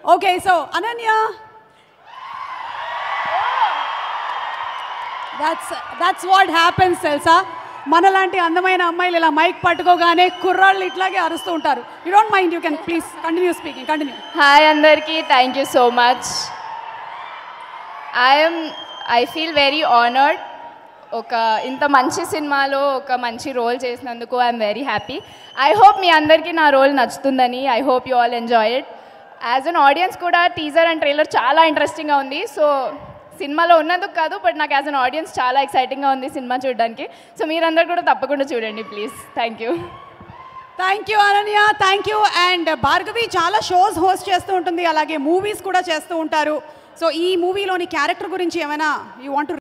okay so Ananya that's that's what happens తెలుసా మనలాంటి అందమైన అమ్మాయిలు ఇలా మైక్ పట్టుకోగానే కుర్రాళ్ళు ఇట్లాగే అరుస్తూ ఉంటారు you don't mind you can please continue speaking continue hi అందరికీ thank you so much I'm I feel very honoured ఒక ఇంత మంచి సినిమాలో ఒక మంచి రోల్ చేసినందుకు I'm very happy I hope మీ అందరికీ నా రోల్ నచ్చుతుందని I hope you all enjoy it as an audience కూడా టీజర్ అండ్ ట్రైలర్ చాలా ఇంట్రెస్టింగ్గా ఉంది సో సినిమాలో ఉన్నందుకు కాదు బట్ నాకు యాజ్ అన్ ఆడియన్స్ చాలా ఎక్సైటింగ్గా ఉంది సినిమా చూడడానికి సో మీరందరూ కూడా తప్పకుండా చూడండి please thank you thank you Ananya thank you and Bhargavi చాలా షోస్ హోస్ట్ చేస్తూ ఉంటుంది అలాగే మూవీస్ కూడా చేస్తూ ఉంటారు సో ఈ మూవీలోని క్యారెక్టర్ గురించి ఏమైనా యూ వాంట్